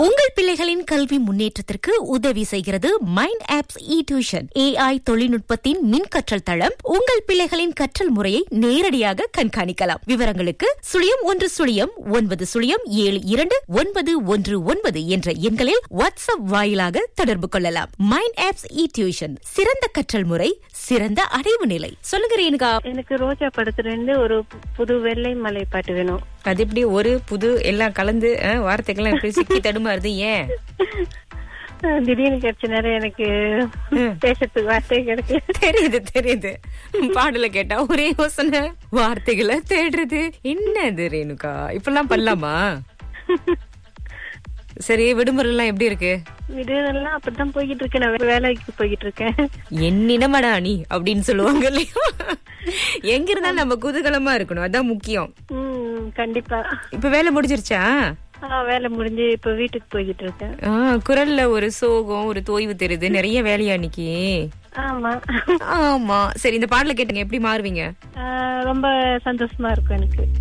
உங்கள் பிள்ளைகளின் கல்வி முன்னேற்றத்திற்கு உதவி செய்கிறது mind apps e tuition AI தொழில்நுட்பத்தின் மின் கற்றல் தளம் உங்கள் பிள்ளைகளின் கற்றல் முறையை நேரடியாக கண்காணிக்கலாம் விவரங்களுக்கு சுழியம் ஒன்று சுழியம் ஒன்பது சுழியம் ஏழு இரண்டு ஒன்பது ஒன்று ஒன்பது என்ற எண்களில் வாட்ஸ்அப் வாயிலாக தொடர்பு கொள்ளலாம் மைண்ட் ஆப்ஸ் இ டியூஷன் சிறந்த கற்றல் முறை சிறந்த அடைவு நிலை சொல்லுங்க ரேணுகா எனக்கு ரோஜா படத்துல இருந்து ஒரு புது வெள்ளை மலை பாட்டு வேணும் அது எப்படி ஒரு புது எல்லாம் கலந்து அஹ், வார்த்தைகள்லாம் எப்படி சிக்கி தடுமாறுது ஏன் திடீர்னு கிடைச்ச நேரம் எனக்கு பேசுறதுக்கு வார்த்தை கிடைக்கல தெரியுது தெரியுது பாடல கேட்டா ஒரே யோசனை வார்த்தைகளை தேடுறது என்னது ரேணுகா இப்பெல்லாம் பண்ணலாமா சரி விடுமுறை எல்லாம் எப்படி இருக்கு விடுதெல்லாம் அப்படித்தான் போய்கிட்டு இருக்கேன் நான் வேலைக்கு போய்கிட்டு இருக்கேன் என்னினமடா நீ அப்படின்னு சொல்லுவாங்க இல்லையா எங்க இருந்தாலும் நம்ம குதூகலமா இருக்கணும் அதான் முக்கியம் உம் கண்டிப்பா இப்ப வேலை முடிஞ்சிருச்சா ஆ, வேலை முடிஞ்சு இப்ப வீட்டுக்கு போய்கிட்டு இருக்கேன் ஆ, குரல்ல ஒரு சோகம் ஒரு தோய்வு தெரியுது நிறைய வேலையா இன்னைக்கு ஆமா ஆமா சரி இந்த பாடல கேட்டுங்க எப்படி மாறுவீங்க ஆ, ரொம்ப சந்தோஷமா இருக்கும் எனக்கு